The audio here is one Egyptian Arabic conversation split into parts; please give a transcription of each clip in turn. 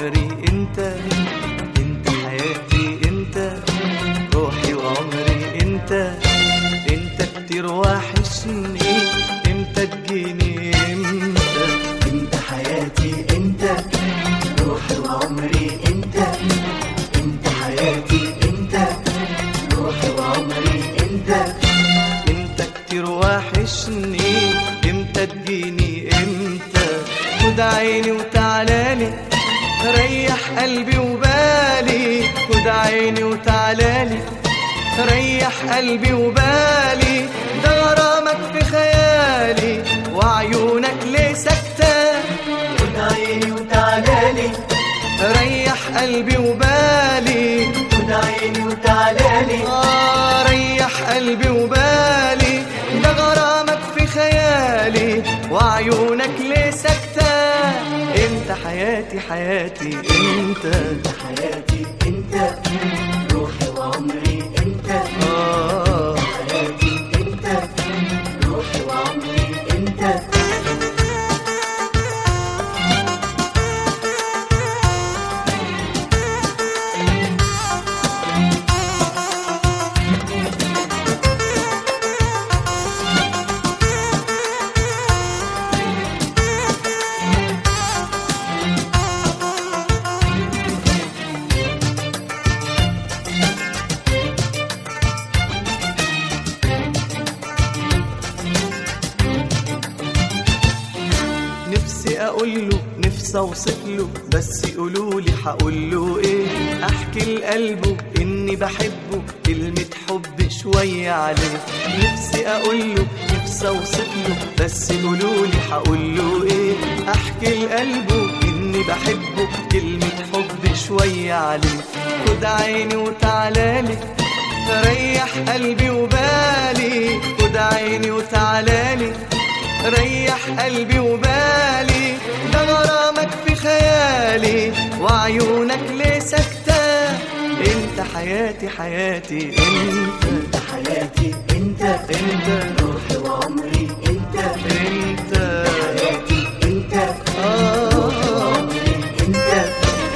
وعمري انت انت حياتي انت روحي وعمري انت انت كتير وحشني امتى تجيني امتى انت حياتي انت روحي وعمري انت انت حياتي انت روحي وعمري انت انت كتير وحشني امتى تجيني امتى خد عيني وتعالالي ريح قلبي وبالي خد عيني وتعالالي ريح قلبي وبالي ده غرامك في خيالي وعيونك ليه سكتة خد عيني وتعالالي ريح قلبي وبالي خد عيني وتعالالي آه ريح قلبي وبالي ده غرامك في خيالي وعيونك ليه سكتة انت حياتي حياتي انت انت حياتي انت روحي وعمري انت آه حياتي انت روحي وعمري انت نفسي اقول له نفسي اوصف له بس يقولوا لي هقول له ايه احكي لقلبه اني بحبه كلمه حب شويه عليه نفسي اقول له نفسي اوصف له بس يقولوا لي هقول له ايه احكي لقلبه اني بحبه كلمه حب شويه عليه خد عيني وتعالالي ريح قلبي وبالي خد عيني وتعالالي ريح قلبي وبالي ده غرامك في خيالي وعيونك ليه سكتة انت حياتي حياتي انت انت حياتي انت انت روحي وعمري انت انت حياتي انت آه عمري انت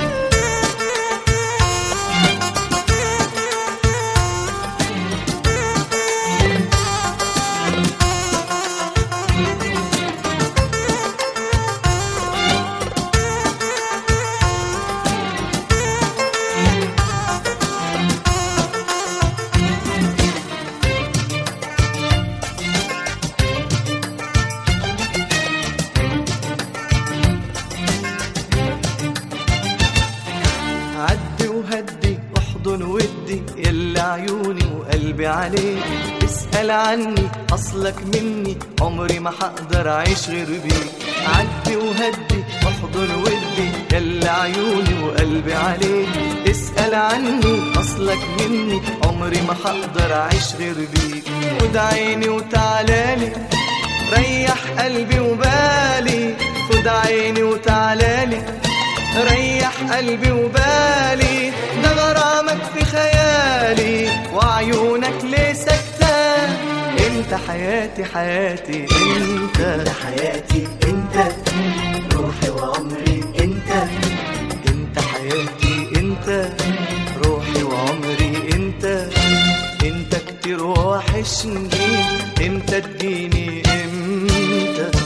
عدي وهدي احضن ودي يلا عيوني وقلبي عليك اسأل عني اصلك مني عمري ما هقدر اعيش غير بيك عدي وهدي احضن ودي يلا عيوني وقلبي عليك اسأل عني اصلك مني عمري ما هقدر اعيش غير بيك خد عيني وتعالالي ريح قلبي وبالي خد عيني وتعالالي ريح قلبي وبالي ده غرامك في خيالي وعيونك ليه سكتة انت حياتي حياتي انت انت حياتي انت روحي وعمري انت انت حياتي انت روحي وعمري انت انت كتير وحشني امتى تجيني امتى